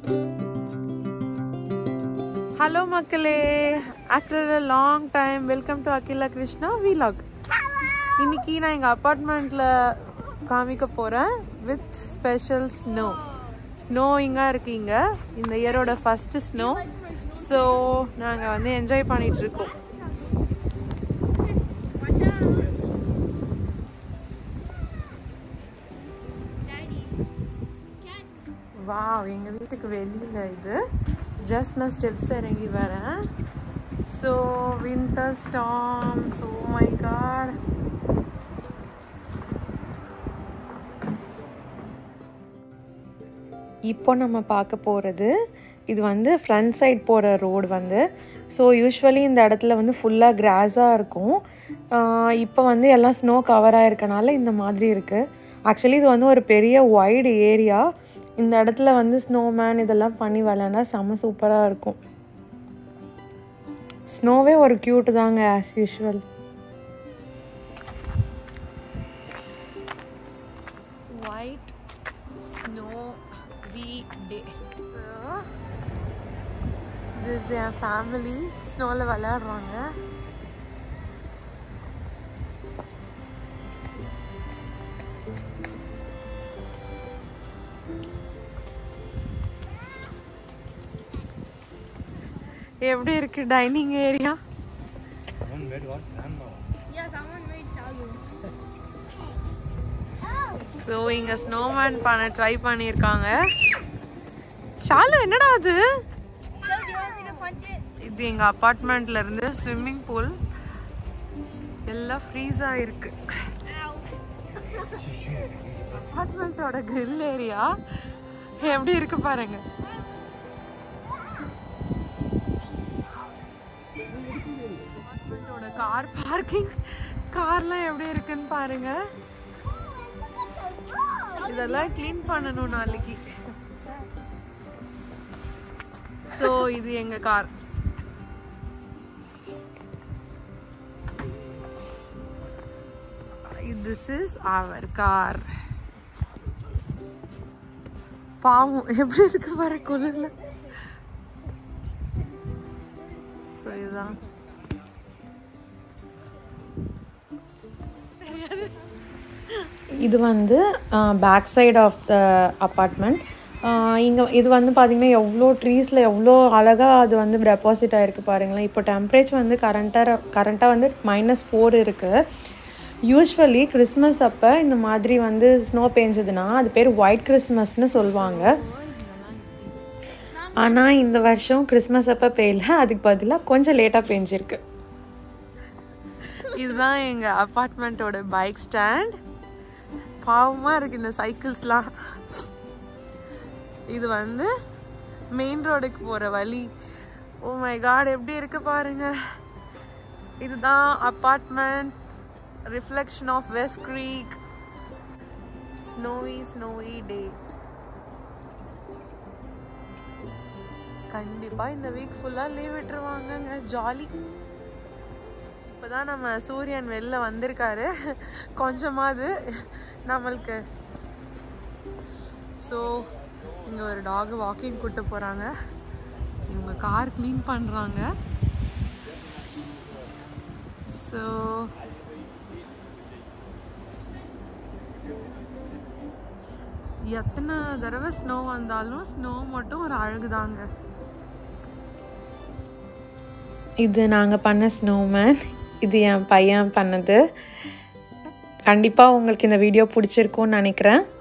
Hello மக்களே after a long time welcome to Akila Krishna வீலாக் இன்னைக்கு நான் எங்கள் அப்பார்ட்மெண்ட்டில் காமிக்க போகிறேன் வித் ஸ்பெஷல் ஸ்னோ ஸ்னோயிங்காக இருக்கீங்க இந்த இயரோட ஃபஸ்ட்டு ஸ்னோ ஸோ நாங்கள் வந்து என்ஜாய் பண்ணிட்டு இருக்கோம் வாவ் எங்கள் வீட்டுக்கு வெளியில் இது ஜஸ்ட் நான் ஸ்டெப்ஸ் இறங்கி வரேன் so winter storm so my God இப்போ நம்ம பார்க்க போகிறது இது வந்து ஃப்ரண்ட் சைட் போகிற ரோடு வந்து ஸோ யூஸ்வலி இந்த இடத்துல வந்து ஃபுல்லாக கிராஸாக இருக்கும் ஆஹ் இப்போ வந்து எல்லாம் ஸ்னோ கவர் ஆகிருக்கனால இந்த மாதிரி இருக்குது ஆக்சுவலி இது வந்து ஒரு பெரிய வைடு ஏரியா இந்த இடத்துல வந்து ஸ்னோமேன் இதெல்லாம் பண்ணி விளையாண்டா செம்ம சூப்பராக இருக்கும் ஸ்னோவே ஒரு க்யூட் தாங்க ஆஸ் யூஷுவல் ஒயிட் ஸ்னோ வி டே ஸோ திஸ் என் ஃபேமிலி ஸ்னோவில் விளையாடுறாங்க எப்படி இருக்கு dining area Someone made what? Grandma. So இங்க ஸ்னோமேன் பண்ண ட்ரை பண்ணியிருக்காங்க ஷாலு என்னடா அது இது எங்க அப்பார்ட்மெண்ட்ல இருந்து ஸ்விம்மிங் பூல் எல்லாம் ஃப்ரீஸ் ஆயிருக்கு அப்பார்ட்மெண்ட்டோட கிரில் ஏரியா எப்படி இருக்கு பாருங்க அப்பார்ட்மெண்ட்டோட கார் பார்க்கிங் கார்லாம் எப்படி இருக்குன்னு பாருங்க இதெல்லாம் க்ளீன் பண்ணணும் நாளைக்கு ஸோ இது எங்க car this is our car பாவம் எப்படி இருக்கு பாரு குளிர்ல ஸோ இதுதான் இது வந்து back side of the apartment இங்கே இது வந்து பார்த்திங்கன்னா எவ்வளோ ட்ரீஸில் எவ்வளோ அழகாக அது வந்து டெபாசிட் ஆகிருக்கு பாருங்களேன் இப்போ டெம்பரேச்சர் வந்து கரண்ட்டாக கரண்ட்டாக வந்து மைனஸ் ஃபோர் இருக்குது யூஸ்வலி கிறிஸ்மஸ் அப்போ இந்த மாதிரி வந்து ஸ்னோ பெஞ்சதுன்னா அது பேர் ஒயிட் கிறிஸ்மஸ்னு சொல்லுவாங்க ஆனால் இந்த வருஷம் கிறிஸ்மஸ் அப்போ பெய்யல அதுக்கு பதிலாக கொஞ்சம் லேட்டாக பெஞ்சிருக்கு இதுதான் எங்க அப்பார்ட்மெண்ட்டோட பைக் ஸ்டாண்ட் பாவமா இருக்கு இந்த சைக்கிள்ஸ்லாம் இது வந்து மெயின் ரோடுக்கு போற வழி ஓ மை காட் எப்படி இருக்கு பாருங்க இதுதான் apartment reflection of West Creek snowy snowy day கண்டிப்பா இந்த வீக் ஃபுல்லா லீவ் விட்டுருவாங்கங்க ஜாலி இப்போதான் நம்ம சூரியன் வெளில வந்திருக்காரு கொஞ்சமாவது நம்மளுக்கு ஸோ இங்கே ஒரு டாக் வாக்கிங் கூட்டு போகிறாங்க இவங்க கார் க்ளீன் பண்ணுறாங்க ஸோ எத்தனை தடவை ஸ்னோ வந்தாலும் ஸ்னோ மட்டும் ஒரு அழகுதாங்க இது நாங்கள் பண்ண ஸ்னோமேன் இது என் பையன் பண்ணது கண்டிப்பாக உங்களுக்கு இந்த வீடியோ பிடிச்சிருக்கும்னு நினைக்கிறேன்